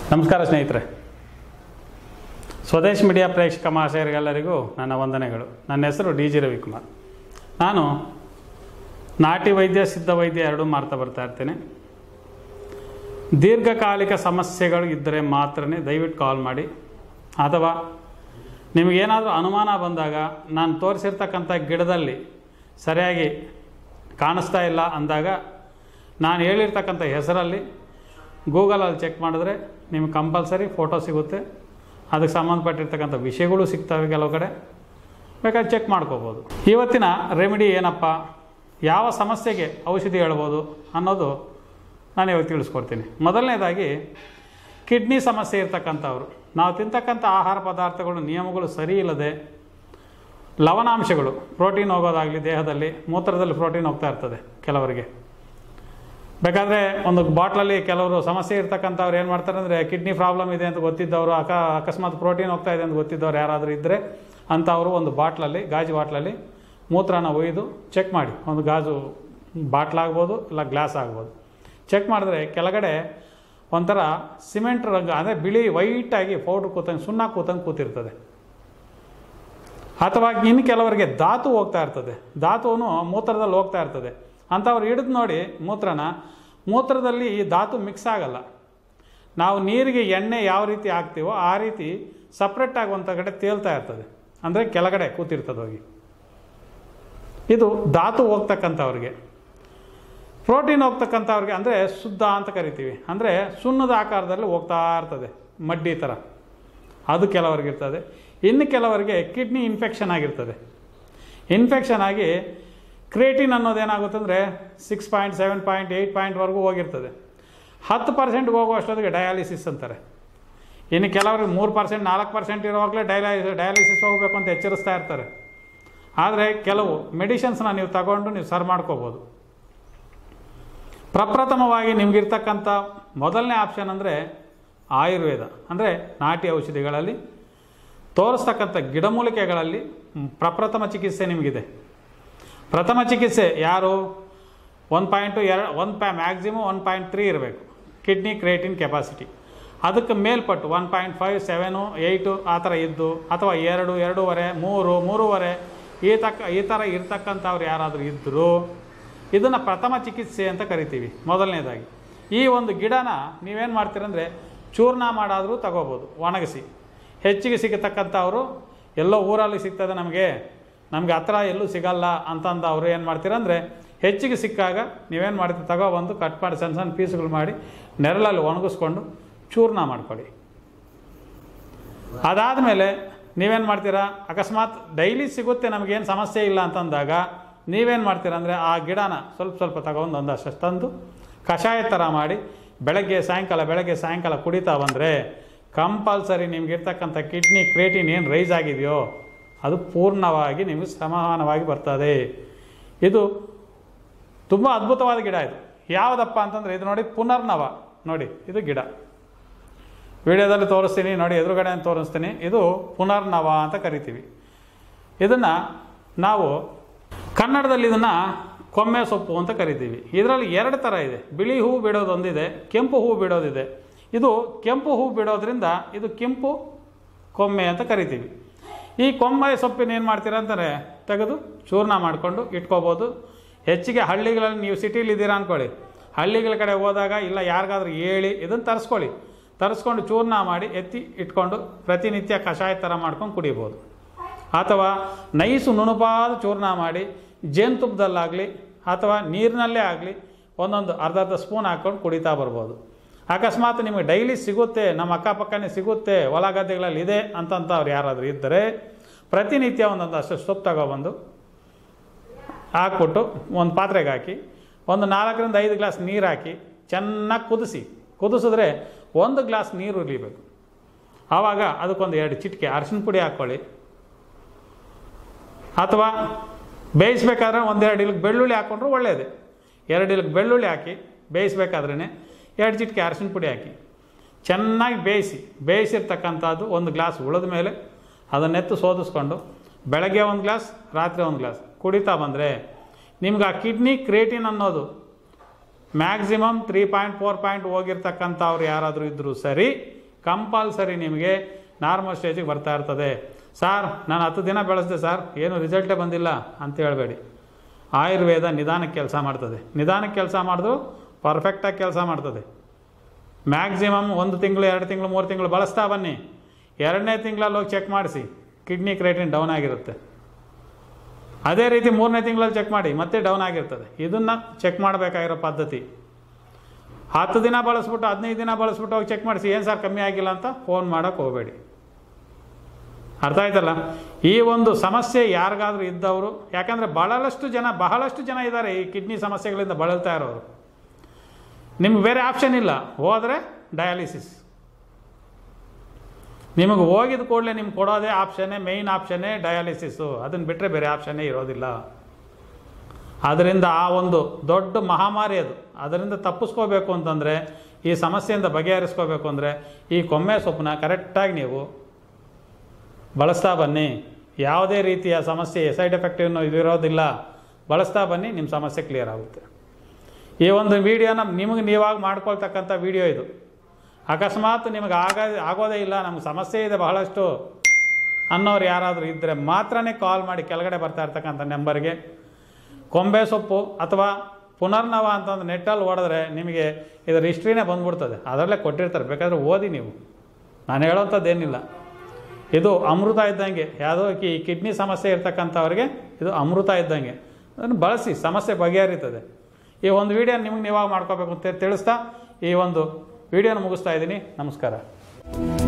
ನಮಸ್ಕಾರ ಸ್ನೇಹಿತರೆ ಸ್ವದೇಶ್ ಮೀಡಿಯಾ ಪ್ರೇಕ್ಷಕ ಮಹಾಶಯರಿಗೆಲ್ಲರಿಗೂ ನನ್ನ ವಂದನೆಗಳು ನನ್ನ ಹೆಸರು ಡಿ ಜಿ ರವಿಕುಮಾರ್ ನಾನು ನಾಟಿ ವೈದ್ಯ ಸಿದ್ಧ ವೈದ್ಯ ಎರಡೂ ಮಾಡ್ತಾ ಬರ್ತಾ ಇರ್ತೇನೆ ದೀರ್ಘಕಾಲಿಕ ಸಮಸ್ಯೆಗಳು ಇದ್ದರೆ ಮಾತ್ರನೇ ದಯವಿಟ್ಟು ಕಾಲ್ ಮಾಡಿ ಅಥವಾ ನಿಮಗೇನಾದರೂ ಅನುಮಾನ ಬಂದಾಗ ನಾನು ತೋರಿಸಿರ್ತಕ್ಕಂಥ ಗಿಡದಲ್ಲಿ ಸರಿಯಾಗಿ ಕಾಣಿಸ್ತಾ ಇಲ್ಲ ಅಂದಾಗ ನಾನು ಹೇಳಿರ್ತಕ್ಕಂಥ ಹೆಸರಲ್ಲಿ ಗೂಗಲಲ್ಲಿ ಚೆಕ್ ಮಾಡಿದ್ರೆ ನಿಮ್ಗೆ ಕಂಪಲ್ಸರಿ ಫೋಟೋ ಸಿಗುತ್ತೆ ಅದಕ್ಕೆ ಸಂಬಂಧಪಟ್ಟಿರ್ತಕ್ಕಂಥ ವಿಷಯಗಳು ಸಿಗ್ತವೆ ಕೆಲವು ಕಡೆ ಬೇಕಾದ್ರೆ ಚೆಕ್ ಮಾಡ್ಕೋಬೋದು ಇವತ್ತಿನ ರೆಮಿಡಿ ಏನಪ್ಪ ಯಾವ ಸಮಸ್ಯೆಗೆ ಔಷಧಿ ಹೇಳ್ಬೋದು ಅನ್ನೋದು ನಾನು ಇವಾಗ ತಿಳಿಸ್ಕೊಡ್ತೀನಿ ಮೊದಲನೇದಾಗಿ ಕಿಡ್ನಿ ಸಮಸ್ಯೆ ಇರ್ತಕ್ಕಂಥವ್ರು ನಾವು ತಿಂತಕ್ಕಂಥ ಆಹಾರ ಪದಾರ್ಥಗಳು ನಿಯಮಗಳು ಸರಿ ಇಲ್ಲದೆ ಲವಣಾಂಶಗಳು ಪ್ರೋಟೀನ್ ಹೋಗೋದಾಗಲಿ ದೇಹದಲ್ಲಿ ಮೂತ್ರದಲ್ಲಿ ಪ್ರೋಟೀನ್ ಹೋಗ್ತಾ ಇರ್ತದೆ ಕೆಲವರಿಗೆ ಬೇಕಾದರೆ ಒಂದು ಬಾಟ್ಲಲ್ಲಿ ಕೆಲವರು ಸಮಸ್ಯೆ ಇರ್ತಕ್ಕಂಥವ್ರು ಏನು ಮಾಡ್ತಾರೆ ಅಂದರೆ ಕಿಡ್ನಿ ಪ್ರಾಬ್ಲಮ್ ಇದೆ ಅಂತ ಗೊತ್ತಿದ್ದವರು ಅಕ ಅಕಸ್ಮಾತ್ ಪ್ರೋಟೀನ್ ಹೋಗ್ತಾ ಇದೆ ಅಂತ ಗೊತ್ತಿದ್ದವ್ರು ಯಾರಾದರೂ ಇದ್ದರೆ ಅಂಥವರು ಒಂದು ಬಾಟ್ಲಲ್ಲಿ ಗಾಜು ಬಾಟ್ಲಲ್ಲಿ ಮೂತ್ರನ ಒಯ್ದು ಚೆಕ್ ಮಾಡಿ ಒಂದು ಗಾಜು ಬಾಟ್ಲಾಗ್ಬೋದು ಇಲ್ಲ ಗ್ಲಾಸ್ ಆಗ್ಬೋದು ಚೆಕ್ ಮಾಡಿದ್ರೆ ಕೆಳಗಡೆ ಒಂಥರ ಸಿಮೆಂಟ್ ರಂಗ ಅಂದರೆ ಬಿಳಿ ವೈಟಾಗಿ ಪೌಡ್ರ್ ಕೂತಂಗೆ ಸುಣ್ಣ ಕೂತಂಗೆ ಕೂತಿರ್ತದೆ ಅಥವಾ ಇನ್ನು ಕೆಲವರಿಗೆ ಧಾತು ಹೋಗ್ತಾ ಇರ್ತದೆ ಧಾತುವನ್ನು ಮೂತ್ರದಲ್ಲಿ ಹೋಗ್ತಾ ಇರ್ತದೆ ಅಂಥವ್ರು ಹಿಡಿದು ನೋಡಿ ಮೂತ್ರನ ಮೂತ್ರದಲ್ಲಿ ಈ ಧಾತು ಮಿಕ್ಸ್ ಆಗಲ್ಲ ನಾವು ನೀರಿಗೆ ಎಣ್ಣೆ ಯಾವ ರೀತಿ ಹಾಕ್ತೀವೋ ಆ ರೀತಿ ಸಪ್ರೇಟಾಗಿ ಒಂದು ಕಡೆ ತೇಲ್ತಾ ಇರ್ತದೆ ಅಂದರೆ ಕೆಳಗಡೆ ಕೂತಿರ್ತದೆ ಹೋಗಿ ಇದು ಧಾತು ಹೋಗ್ತಕ್ಕಂಥವ್ರಿಗೆ ಪ್ರೋಟೀನ್ ಹೋಗ್ತಕ್ಕಂಥವ್ರಿಗೆ ಅಂದರೆ ಶುದ್ಧ ಅಂತ ಕರಿತೀವಿ ಅಂದರೆ ಸುಣ್ಣದ ಆಕಾರದಲ್ಲಿ ಹೋಗ್ತಾ ಇರ್ತದೆ ಮಡ್ಡಿ ಥರ ಅದು ಕೆಲವರಿಗೆ ಇರ್ತದೆ ಇನ್ನು ಕೆಲವರಿಗೆ ಕಿಡ್ನಿ ಇನ್ಫೆಕ್ಷನ್ ಆಗಿರ್ತದೆ ಇನ್ಫೆಕ್ಷನ್ ಆಗಿ ಕ್ರೇಟಿನ್ ಅನ್ನೋದೇನಾಗುತ್ತೆ ಅಂದರೆ six point seven point eight ಪಾಯಿಂಟ್ವರೆಗೂ ಹೋಗಿರ್ತದೆ ಹತ್ತು ಪರ್ಸೆಂಟ್ಗೆ ಹೋಗುವಷ್ಟೊತ್ತಿಗೆ ಡಯಾಲಿಸಿಸ್ ಅಂತಾರೆ ಇನ್ನು ಕೆಲವರಿಗೆ ಮೂರು ಪರ್ಸೆಂಟ್ ನಾಲ್ಕು ಪರ್ಸೆಂಟ್ ಇರುವಾಗಲೇ ಡಯಾಲಿಸ್ ಡಯಾಲಿಸಿಸ್ ಹೋಗಬೇಕು ಅಂತ ಎಚ್ಚರಿಸ್ತಾ ಇರ್ತಾರೆ ಆದರೆ ಕೆಲವು ಮೆಡಿಷನ್ಸ್ನ ನೀವು ತಗೊಂಡು ನೀವು ಸರ್ ಮಾಡ್ಕೋಬೋದು ಪ್ರಪ್ರಥಮವಾಗಿ ನಿಮಗಿರ್ತಕ್ಕಂಥ ಮೊದಲನೇ ಆಪ್ಷನ್ ಅಂದರೆ ಆಯುರ್ವೇದ ಅಂದರೆ ನಾಟಿ ಔಷಧಿಗಳಲ್ಲಿ ತೋರಿಸ್ತಕ್ಕಂಥ ಗಿಡಮೂಲಿಕೆಗಳಲ್ಲಿ ಪ್ರಪ್ರಥಮ ಚಿಕಿತ್ಸೆ ನಿಮಗಿದೆ ಪ್ರಥಮ ಚಿಕಿತ್ಸೆ ಯಾರು ಒನ್ ಪಾಯಿಂಟು ಎರಡು ಒನ್ ಪ್ಯಾ ಮ್ಯಾಕ್ಸಿಮಮ್ ಒನ್ ಪಾಯಿಂಟ್ ತ್ರೀ ಇರಬೇಕು ಕಿಡ್ನಿ ಕ್ರಿಯೇಟಿನ್ ಕೆಪಾಸಿಟಿ ಅದಕ್ಕೆ ಮೇಲ್ಪಟ್ಟು one point five seven eight ಆ ಥರ ಇದ್ದು ಅಥವಾ ಎರಡು ಎರಡೂವರೆ ಮೂರು ಮೂರುವರೆ ಈ ತಕ್ಕ ಈ ಥರ ಇರ್ತಕ್ಕಂಥವ್ರು ಯಾರಾದರೂ ಇದ್ದರೂ ಇದನ್ನು ಪ್ರಥಮ ಚಿಕಿತ್ಸೆ ಅಂತ ಕರಿತೀವಿ ಮೊದಲನೇದಾಗಿ ಈ ಒಂದು ಗಿಡನ ನೀವೇನು ಮಾಡ್ತೀರಂದರೆ ಚೂರ್ಣ ಮಾಡಾದರೂ ತಗೋಬೋದು ಒಣಗಿಸಿ ಹೆಚ್ಚಿಗೆ ಸಿಗತಕ್ಕಂಥವ್ರು ಎಲ್ಲೋ ಊರಲ್ಲಿ ಸಿಗ್ತದೆ ನಮಗೆ ನಮಗೆ ಹತ್ರ ಎಲ್ಲೂ ಸಿಗಲ್ಲ ಅಂತಂದು ಅವರು ಏನು ಮಾಡ್ತೀರಂದರೆ ಹೆಚ್ಚಿಗೆ ಸಿಕ್ಕಾಗ ನೀವೇನು ಮಾಡ್ತೀರಿ ತಗೊಬಂದು ಕಟ್ ಮಾಡಿ ಸಣ್ಣ ಸಣ್ಣ ಪೀಸ್ಗಳು ಮಾಡಿ ನೆರಳಲ್ಲಿ ಒಣಗಿಸ್ಕೊಂಡು ಚೂರ್ಣ ಮಾಡ್ಕೊಳ್ಳಿ ಅದಾದಮೇಲೆ ನೀವೇನು ಮಾಡ್ತೀರಾ ಅಕಸ್ಮಾತ್ ಡೈಲಿ ಸಿಗುತ್ತೆ ನಮಗೇನು ಸಮಸ್ಯೆ ಇಲ್ಲ ಅಂತಂದಾಗ ನೀವೇನು ಮಾಡ್ತೀರಾ ಅಂದರೆ ಆ ಗಿಡನ ಸ್ವಲ್ಪ ಸ್ವಲ್ಪ ತಗೊಂಡು ಒಂದಷ್ಟು ತಂದು ಕಷಾಯ ಥರ ಮಾಡಿ ಬೆಳಗ್ಗೆ ಸಾಯಂಕಾಲ ಬೆಳಗ್ಗೆ ಸಾಯಂಕಾಲ ಕುಡಿತಾ ಬಂದರೆ ಕಂಪಲ್ಸರಿ ನಿಮಗಿರ್ತಕ್ಕಂಥ ಕಿಡ್ನಿ ಕ್ರೇಟಿನ್ ಏನು ರೈಸ್ ಆಗಿದೆಯೋ ಅದು ಪೂರ್ಣವಾಗಿ ನಿಮಗೆ ಸಮಾನವಾಗಿ ಬರ್ತದೆ ಇದು ತುಂಬ ಅದ್ಭುತವಾದ ಗಿಡ ಇದು ಯಾವುದಪ್ಪ ಅಂತಂದರೆ ಇದು ನೋಡಿ ಪುನರ್ನವ ನೋಡಿ ಇದು ಗಿಡ ವಿಡಿಯೋದಲ್ಲಿ ತೋರಿಸ್ತೀನಿ ನೋಡಿ ಎದುರುಗಡೆ ತೋರಿಸ್ತೀನಿ ಇದು ಪುನರ್ನವ ಅಂತ ಕರಿತೀವಿ ಇದನ್ನು ನಾವು ಕನ್ನಡದಲ್ಲಿ ಇದನ್ನು ಕೊಮ್ಮೆ ಸೊಪ್ಪು ಅಂತ ಕರಿತೀವಿ ಇದರಲ್ಲಿ ಎರಡು ಥರ ಇದೆ ಬಿಳಿ ಹೂವು ಬಿಡೋದೊಂದಿದೆ ಕೆಂಪು ಹೂವು ಬಿಡೋದಿದೆ ಇದು ಕೆಂಪು ಹೂವು ಬಿಡೋದ್ರಿಂದ ಇದು ಕೆಂಪು ಕೊಮ್ಮೆ ಅಂತ ಕರಿತೀವಿ ಈ ಕೊಮ್ಮೆ ಸೊಪ್ಪಿನ ಏನು ಮಾಡ್ತೀರಾ ಅಂತಾರೆ ತೆಗೆದು ಚೂರ್ಣ ಮಾಡಿಕೊಂಡು ಇಟ್ಕೋಬೋದು ಹೆಚ್ಚಿಗೆ ಹಳ್ಳಿಗಳಲ್ಲಿ ನೀವು ಸಿಟಿಲಿ ಇದ್ದೀರಾ ಅಂದ್ಕೊಳ್ಳಿ ಹಳ್ಳಿಗಳ ಕಡೆ ಹೋದಾಗ ಇಲ್ಲ ಯಾರಿಗಾದ್ರೂ ಹೇಳಿ ಇದನ್ನು ತರಿಸ್ಕೊಳ್ಳಿ ತರಿಸ್ಕೊಂಡು ಚೂರ್ಣ ಮಾಡಿ ಎತ್ತಿ ಇಟ್ಕೊಂಡು ಪ್ರತಿನಿತ್ಯ ಕಷಾಯ ಥರ ಮಾಡ್ಕೊಂಡು ಕುಡಿಬೋದು ಅಥವಾ ನೈಸು ನುಣುಪಾದ ಚೂರ್ಣ ಮಾಡಿ ಜೇನುತುಪ್ಪದಲ್ಲಾಗಲಿ ಅಥವಾ ನೀರಿನಲ್ಲೇ ಆಗಲಿ ಒಂದೊಂದು ಅರ್ಧ ಅರ್ಧ ಸ್ಪೂನ್ ಹಾಕ್ಕೊಂಡು ಕುಡಿತಾ ಬರ್ಬೋದು ಅಕಸ್ಮಾತ್ ನಿಮಗೆ ಡೈಲಿ ಸಿಗುತ್ತೆ ನಮ್ಮ ಅಕ್ಕಪಕ್ಕನೇ ಸಿಗುತ್ತೆ ಹೊಲ ಗದ್ದೆಗಳಲ್ಲಿ ಇದೆ ಅಂತಂಥವ್ರು ಯಾರಾದರೂ ಇದ್ದರೆ ಪ್ರತಿನಿತ್ಯ ಒಂದೊಂದು ಅಷ್ಟು ಸೊಪ್ಪು ತಗೊಬಂದು ಹಾಕ್ಬಿಟ್ಟು ಒಂದು ಪಾತ್ರೆಗೆ ಹಾಕಿ ಒಂದು ನಾಲ್ಕರಿಂದ ಐದು ಗ್ಲಾಸ್ ನೀರು ಹಾಕಿ ಚೆನ್ನಾಗಿ ಕುದಿಸಿ ಕುದಿಸಿದ್ರೆ ಒಂದು ಗ್ಲಾಸ್ ನೀರು ಇಳಿಬೇಕು ಆವಾಗ ಅದಕ್ಕೊಂದು ಎರಡು ಚಿಟಿಕೆ ಅರಿಶಿನ ಪುಡಿ ಹಾಕ್ಕೊಳ್ಳಿ ಅಥವಾ ಬೇಯಿಸ್ಬೇಕಾದ್ರೆ ಒಂದೆರಡು ಇಲ್ಲಿಗೆ ಬೆಳ್ಳುಳ್ಳಿ ಹಾಕ್ಕೊಂಡ್ರು ಒಳ್ಳೆಯದೇ ಎರಡು ಇಲ್ಲಿಗೆ ಬೆಳ್ಳುಳ್ಳಿ ಹಾಕಿ ಬೇಯಿಸ್ಬೇಕಾದ್ರೇ ಎರಡು ಚಿಟಿಕೆ ಅರಿಶಿನ ಪುಡಿ ಹಾಕಿ ಚೆನ್ನಾಗಿ ಬೇಯಿಸಿ ಬೇಯಿಸಿರ್ತಕ್ಕಂಥದ್ದು ಒಂದು ಗ್ಲಾಸ್ ಉಳಿದ ಮೇಲೆ ಅದನ್ನೆತ್ತು ಸೋದಿಸ್ಕೊಂಡು ಬೆಳಗ್ಗೆ ಒಂದು ಗ್ಲಾಸ್ ರಾತ್ರಿ ಒಂದು ಗ್ಲಾಸ್ ಕುಡಿತಾ ಬಂದರೆ ನಿಮ್ಗೆ ಆ ಕಿಡ್ನಿ ಕ್ರೇಟಿನ್ ಅನ್ನೋದು ಮ್ಯಾಕ್ಸಿಮಮ್ ತ್ರೀ ಪಾಯಿಂಟ್ ಫೋರ್ ಪಾಯಿಂಟ್ ಹೋಗಿರ್ತಕ್ಕಂಥವ್ರು ಯಾರಾದರೂ ಇದ್ದರೂ ಸರಿ ಕಂಪಲ್ಸರಿ ನಿಮಗೆ ನಾರ್ಮಲ್ ಸ್ಟೇಜಿಗೆ ಬರ್ತಾ ಇರ್ತದೆ ಸಾರ್ ನಾನು ಹತ್ತು ದಿನ ಬೆಳೆಸಿದೆ ಸರ್ ಏನು ರಿಸಲ್ಟೇ ಬಂದಿಲ್ಲ ಅಂತ ಹೇಳಬೇಡಿ ಆಯುರ್ವೇದ ನಿಧಾನಕ್ಕೆ ಕೆಲಸ ಮಾಡ್ತದೆ ನಿಧಾನಕ್ಕೆ ಕೆಲಸ ಮಾಡಿದ್ರು ಪರ್ಫೆಕ್ಟಾಗಿ ಕೆಲಸ ಮಾಡ್ತದೆ ಮ್ಯಾಕ್ಸಿಮಮ್ ಒಂದು ತಿಂಗಳು ಎರಡು ತಿಂಗಳು ಮೂರು ತಿಂಗಳು ಬಳಸ್ತಾ ಬನ್ನಿ ಎರಡನೇ ತಿಂಗಳಲ್ಲಿ ಹೋಗಿ ಚೆಕ್ ಮಾಡಿಸಿ ಕಿಡ್ನಿ ಕ್ರೈಟಿನ್ ಡೌನ್ ಆಗಿರುತ್ತೆ ಅದೇ ರೀತಿ ಮೂರನೇ ತಿಂಗಳಲ್ಲಿ ಚೆಕ್ ಮಾಡಿ ಮತ್ತೆ ಡೌನ್ ಆಗಿರ್ತದೆ ಇದನ್ನು ಚೆಕ್ ಮಾಡಬೇಕಾಗಿರೋ ಪದ್ಧತಿ ಹತ್ತು ದಿನ ಬಳಸ್ಬಿಟ್ಟು ಹದಿನೈದು ದಿನ ಬಳಸ್ಬಿಟ್ಟು ಹೋಗಿ ಚೆಕ್ ಮಾಡಿಸಿ ಏನು ಸರ್ ಕಮ್ಮಿ ಆಗಿಲ್ಲ ಅಂತ ಫೋನ್ ಮಾಡೋಕ್ಕೆ ಹೋಗಬೇಡಿ ಅರ್ಥ ಆಯ್ತಲ್ಲ ಈ ಒಂದು ಸಮಸ್ಯೆ ಯಾರಿಗಾದ್ರೂ ಇದ್ದವರು ಯಾಕಂದರೆ ಬಹಳಷ್ಟು ಜನ ಬಹಳಷ್ಟು ಜನ ಇದ್ದಾರೆ ಈ ಕಿಡ್ನಿ ಸಮಸ್ಯೆಗಳಿಂದ ಬಳಲ್ತಾ ಇರೋರು ನಿಮ್ಗೆ ಬೇರೆ ಆಪ್ಷನ್ ಇಲ್ಲ ಹೋದರೆ ಡಯಾಲಿಸಿಸ್ ನಿಮಗೆ ಹೋಗಿದ ಕೂಡಲೇ ನಿಮ್ಗೆ ಕೊಡೋದೇ ಆಪ್ಷನ್ನೇ ಮೇಯ್ನ್ ಆಪ್ಷನ್ನೇ ಡಯಾಲಿಸಿಸ್ಸು ಅದನ್ನು ಬಿಟ್ಟರೆ ಬೇರೆ ಆಪ್ಷನ್ನೇ ಇರೋದಿಲ್ಲ ಅದರಿಂದ ಆ ಒಂದು ದೊಡ್ಡ ಮಹಾಮಾರಿ ಅದು ಅದರಿಂದ ತಪ್ಪಿಸ್ಕೋಬೇಕು ಅಂತಂದರೆ ಈ ಸಮಸ್ಯೆಯಿಂದ ಬಗೆಹರಿಸ್ಕೋಬೇಕು ಅಂದರೆ ಈ ಕೊಮ್ಮೆ ಸೊಪ್ಪನ್ನ ಕರೆಕ್ಟಾಗಿ ನೀವು ಬಳಸ್ತಾ ಬನ್ನಿ ಯಾವುದೇ ರೀತಿಯ ಸಮಸ್ಯೆ ಸೈಡ್ ಎಫೆಕ್ಟ್ ಏನು ಇದಿರೋದಿಲ್ಲ ಬಳಸ್ತಾ ಬನ್ನಿ ನಿಮ್ಮ ಸಮಸ್ಯೆ ಕ್ಲಿಯರ್ ಆಗುತ್ತೆ ಈ ಒಂದು ವಿಡಿಯೋನ ನಿಮಗೆ ನೀವಾಗ ಮಾಡ್ಕೊಳ್ತಕ್ಕಂಥ ವಿಡಿಯೋ ಇದು ಅಕಸ್ಮಾತ್ ನಿಮಗೆ ಆಗ ಆಗೋದೇ ಇಲ್ಲ ನಮ್ಗೆ ಸಮಸ್ಯೆ ಇದೆ ಬಹಳಷ್ಟು ಅನ್ನೋರು ಯಾರಾದರೂ ಇದ್ದರೆ ಮಾತ್ರನೇ ಕಾಲ್ ಮಾಡಿ ಕೆಳಗಡೆ ಬರ್ತಾ ಇರ್ತಕ್ಕಂಥ ನಂಬರ್ಗೆ ಕೊಂಬೆ ಸೊಪ್ಪು ಅಥವಾ ಪುನರ್ನವ ಅಂತಂದು ನೆಟ್ಟಲ್ಲಿ ಹೊಡೆದ್ರೆ ನಿಮಗೆ ಇದರ ಹಿಸ್ಟ್ರಿನೇ ಬಂದ್ಬಿಡ್ತದೆ ಅದರಲ್ಲೇ ಕೊಟ್ಟಿರ್ತಾರೆ ಬೇಕಾದರೆ ಓದಿ ನೀವು ನಾನು ಹೇಳೋಂಥದ್ದೇನಿಲ್ಲ ಇದು ಅಮೃತ ಇದ್ದಂಗೆ ಯಾವುದೋ ಈ ಕಿಡ್ನಿ ಸಮಸ್ಯೆ ಇರ್ತಕ್ಕಂಥವ್ರಿಗೆ ಇದು ಅಮೃತ ಇದ್ದಂಗೆ ಅದನ್ನು ಬಳಸಿ ಸಮಸ್ಯೆ ಬಗೆಹರಿತದೆ ಈ ಒಂದು ವಿಡಿಯೋ ನಿಮಗೆ ನೀವಾಗ ಮಾಡ್ಕೋಬೇಕು ಅಂತ ತಿಳಿಸ್ತಾ ಈ ಒಂದು ವಿಡಿಯೋನ ಮುಗಿಸ್ತಾ ಇದ್ದೀನಿ ನಮಸ್ಕಾರ